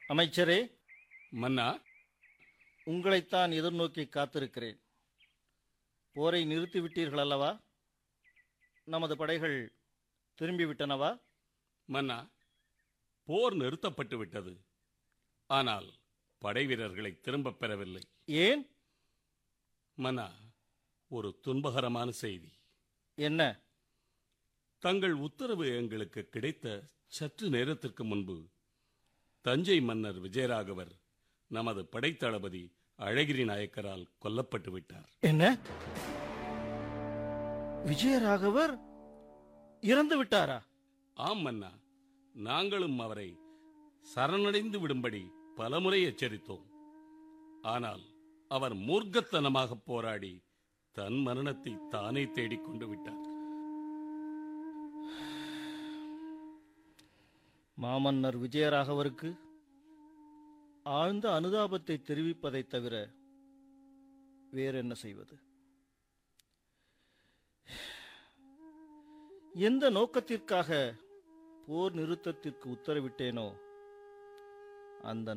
அமைச்சரே மன்னா உங்களைத்தான் எதிர்நோக்கி காத்திருக்கிறேன் போரை நிறுத்திவிட்டீர்கள் அல்லவா நமது படைகள் திரும்பிவிட்டனவா மன்னா போர் நிறுத்தப்பட்டு விட்டது ஆனால் படை வீரர்களை திரும்பப் பெறவில்லை ஏன் மன்னா ஒரு துன்பகரமான செய்தி என்ன தங்கள் உத்தரவு எங்களுக்கு கிடைத்த சற்று நேரத்திற்கு முன்பு தஞ்சை மன்னர் விஜயராகவர் நமது படைத்தளபதி அழகிரி நாயக்கரால் கொல்லப்பட்டு விட்டார் என்ன விஜயராகவர் இறந்து விட்டாரா ஆம் மன்னா நாங்களும் அவரை சரணடைந்து விடும்படி பலமுறை எச்சரித்தோம் ஆனால் அவர் மூர்க்கத்தனமாக போராடி தன் மரணத்தை தானே தேடிக் கொண்டு விட்டார் மாமன்னர் விஜயராகவருக்கு ஆழ்ந்த அனுதாபத்தை தெரிவிப்பதைத் தவிர வேறென்ன செய்வது எந்த நோக்கத்திற்காக போர் நிறுத்தத்திற்கு உத்தரவிட்டேனோ அந்த